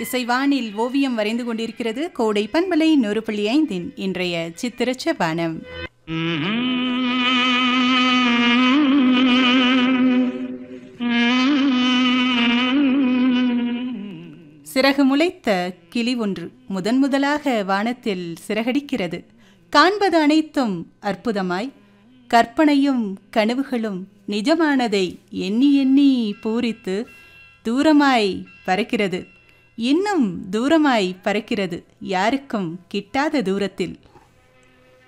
இசைவானில் ஓவியம் வரைந்து கொண்டிருக்கிறது கோடை பண்பலை நூறு புள்ளி ஐந்தின் இன்றைய சித்திரச்ச பானம் சிறகு முளைத்த கிளி ஒன்று முதன் முதலாக வானத்தில் சிறகடிக்கிறது காண்பது அனைத்தும் அற்புதமாய் கற்பனையும் கனவுகளும் நிஜமானதை எண்ணி எண்ணி பூரித்து தூரமாய் பறக்கிறது இன்னும் தூரமாய் பறக்கிறது யாருக்கும் கிட்டாத தூரத்தில்